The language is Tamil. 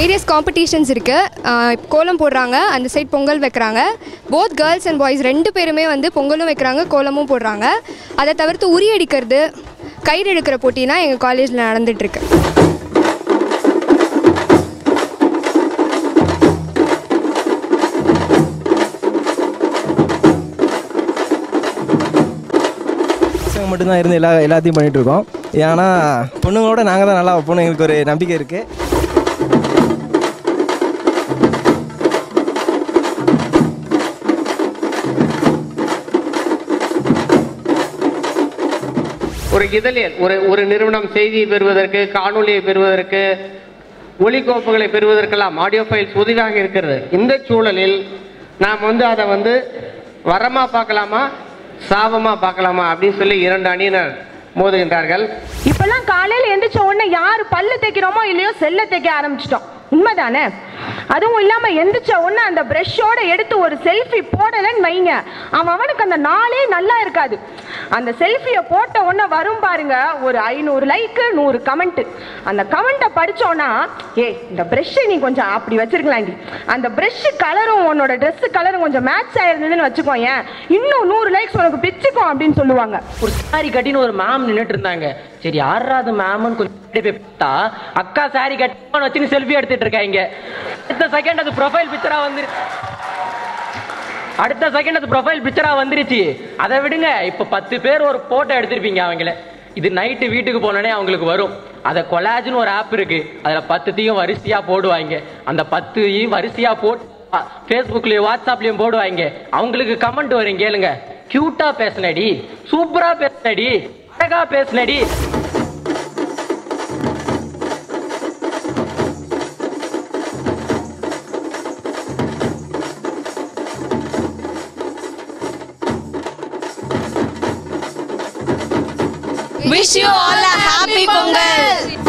வேரியஸ் காம்படிஷன்ஸ் இருக்குது கோலம் போடுறாங்க அந்த சைட் பொங்கல் வைக்கிறாங்க போத் கேர்ள்ஸ் அண்ட் பாய்ஸ் ரெண்டு பேருமே வந்து பொங்கலும் வைக்கிறாங்க கோலமும் போடுறாங்க அதை தவிர்த்து உரி அடிக்கிறது கயிறு எடுக்கிற போட்டிலாம் எங்கள் காலேஜில் நடந்துகிட்ருக்கு பசங்க மட்டும்தான் இருந்து எல்லா எல்லாத்தையும் பண்ணிட்டு இருக்கோம் ஏன்னா பொண்ணுங்களோட நாங்கள் தான் நல்லா வைப்போம்னு எங்களுக்கு ஒரு நம்பிக்கை இருக்குது ஒரு இதழியல் ஒரு ஒரு நிறுவனம் செய்தியை பெறுவதற்கு காணொளியை பெறுவதற்கு ஒலிக்கோப்புகளை பெறுவதற்கெல்லாம் ஆடியோ ஃபைல்ஸ் உதவியாக இருக்கிறது இந்த சூழலில் நாம் வந்து அதை வந்து வரமா பார்க்கலாமா சாபமா பார்க்கலாமா அப்படின்னு சொல்லி இரண்டு அணியினர் மோதுகின்றார்கள் இப்பெல்லாம் காலையில எந்திரிச்ச உடனே யாரு பல்லு தைக்கிறோமோ இல்லையோ செல்ல தைக்க ஆரம்பிச்சிட்டோம் உண்மைதானே அதுவும் இல்லாம எந்திரிச்ச உடனே அந்த பிரஷோட எடுத்து ஒரு செல்ஃபி போடலன்னு வைங்க அவன் அவனுக்கு அந்த நாளே நல்லா இருக்காது அந்த செல்ஃபியை போட்ட உடனே வரும் பாருங்க ஒரு ஐநூறு லைக்கு நூறு கமெண்ட் அந்த கமெண்ட்டை படிச்சோன்னா ஏ இந்த பிரஷ் நீ கொஞ்சம் அப்படி வச்சிருக்கலாண்டி அந்த பிரஷ் கலரும் உன்னோட Dress கலரும் கொஞ்சம் மேட்ச் ஆயிருந்ததுன்னு வச்சுக்கோயேன் இன்னும் நூறு லைக்ஸ் உனக்கு பிச்சுக்கும் அப்படின்னு சொல்லுவாங்க ஒரு சாரி கட்டின்னு ஒரு மேம் நின்னுட்டு இருந்தாங்க சரி யாராவது மேம்னு கொஞ்சம் பின்னாடி போய் பார்த்தா அக்கா சாரி கட்டி வச்சுன்னு செல்ஃபி எடுத்துட்டு இருக்காங்க அடுத்த செகண்ட் அது ப்ரொஃபைல் பிக்சரா வந்து அடுத்த செகண்ட் அது ப்ரொஃபைல் பிக்சரா வந்துருச்சு அதை விடுங்க இப்ப பத்து பேர் ஒரு போட்டோ எடுத்திருப்பீங்க அவங்கள இது நைட்டு வீட்டுக்கு போனோடனே அவங்களுக்கு வரும் அதை கொலாஜ்னு ஒரு ஆப் இருக்கு அதுல பத்துத்தையும் வரிசையா போடுவாங்க அந்த பத்துத்தையும் வரிசையா போட்டு ஃபேஸ்புக்லயும் வாட்ஸ்அப்லயும் போடுவாங்க அவங்களுக்கு கமெண்ட் வரும் கேளுங்க கியூட்டா பேசுனடி சூப்பரா பேசுனடி அழகா பேசுனடி Wish you all a happy Pongal.